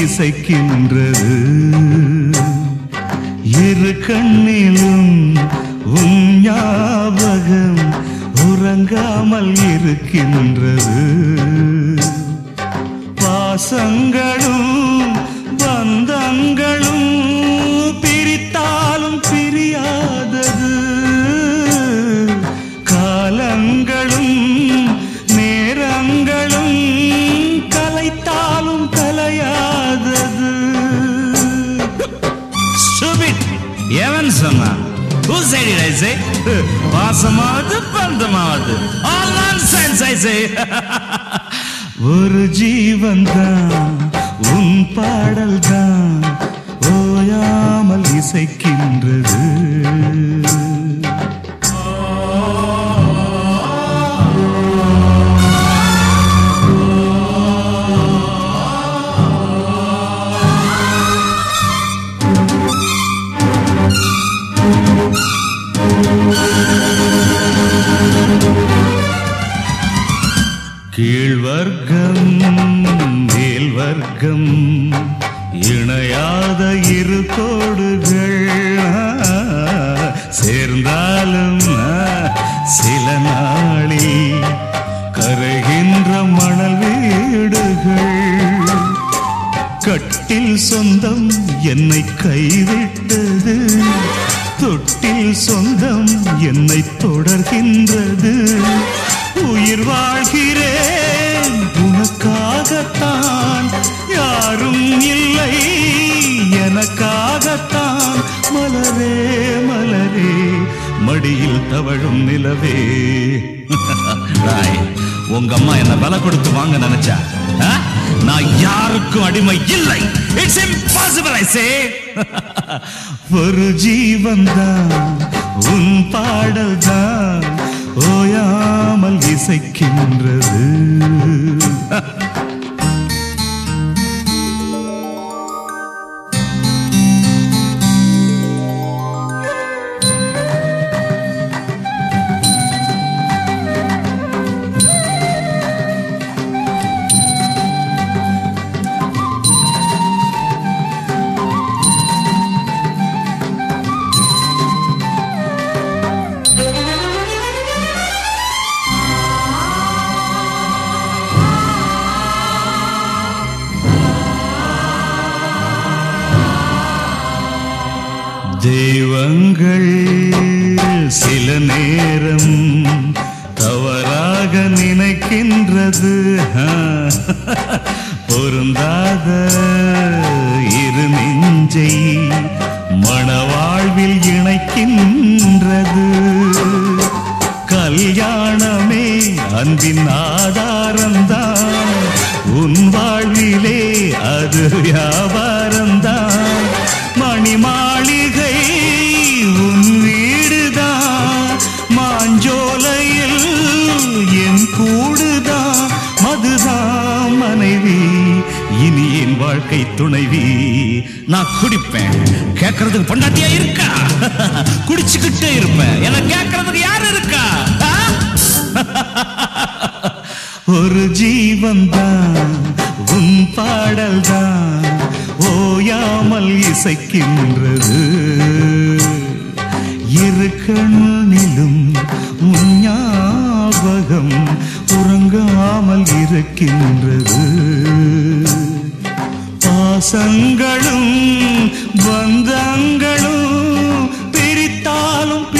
இசைக்கின்றது இரு கண்ணிலும் உன் ஞாபகம் உறங்காமல் இருக்கின்றது பாசங்களும் பந்தங்களும் பிரித்தாலும் பிரியாதது காலங்களும் நேரங்களும் கலைத்தாலும் கலையாதது Stupid. எவன் சொன்னான் Who said it, I say? பாசமாவது பந்தமாவது All nonsense, I say. ஒரு ஜீவன் தான் உன் பாடல் தான் ஓயாமல் இசைக்கின்றது கீழ்வர்க்கம் மேல் வர்க்கம் இணையாத இரு கோடுகள் சேர்ந்தாலும் சில நாளில் கரைகின்ற மணல் வீடுகள் கட்டில் சொந்தம் என்னை கைவிட்டது தொட்டில் சொந்தம் என்னை தொடர்கின்றது உயிர் வாழ்கிறேன் உனக்காகத்தான் யாரும் இல்லை எனக்காகத்தான் மலரே மலரே மடியில் தவழும் நிலவே ராய், உங்க அம்மா என்ன விலை கொடுத்து வாங்க நினைச்சா ஆ? நான் யாருக்கும் அடிமை இல்லை இட்ஸ் impossible I say ஒரு ஜீவன் தான் உன் பாடல் தான் ஓயாமல் இசைக்கின்றது தெய்வங்கள் சில நேரம் தவறாக நினைக்கின்றது ஆ, பொருந்தாத இரு நெஞ்சை மணவாழ்வில் இணைக்கின்றது கல்யாணமே அன்பின் ஆதாரம்தான் உன் வாழ்விலே அது வியாபாரம்தான் மணி மாளிகை உன் வீடுதான் மாஞ்சோலையில் என் கூடுதான் மதுதான் மனைவி இனி என் வாழ்க்கை துணைவி நான் குடிப்பேன் கேட்கறதுக்கு பொண்டாட்டியா இருக்கா குடிச்சுக்கிட்டே இருப்பேன் என்ன கேட்கறதுக்கு யாரு இருக்கா ஆ? ஒரு ஜீவன் தான் உன் பாடல் தான் ஓயாமல் இசைக்கின்றது இரு கண்ணிலும் உன் ஞாபகம் உறங்காமல் இருக்கின்றது பாசங்களும் பந்தங்களும் பிரித்தாலும்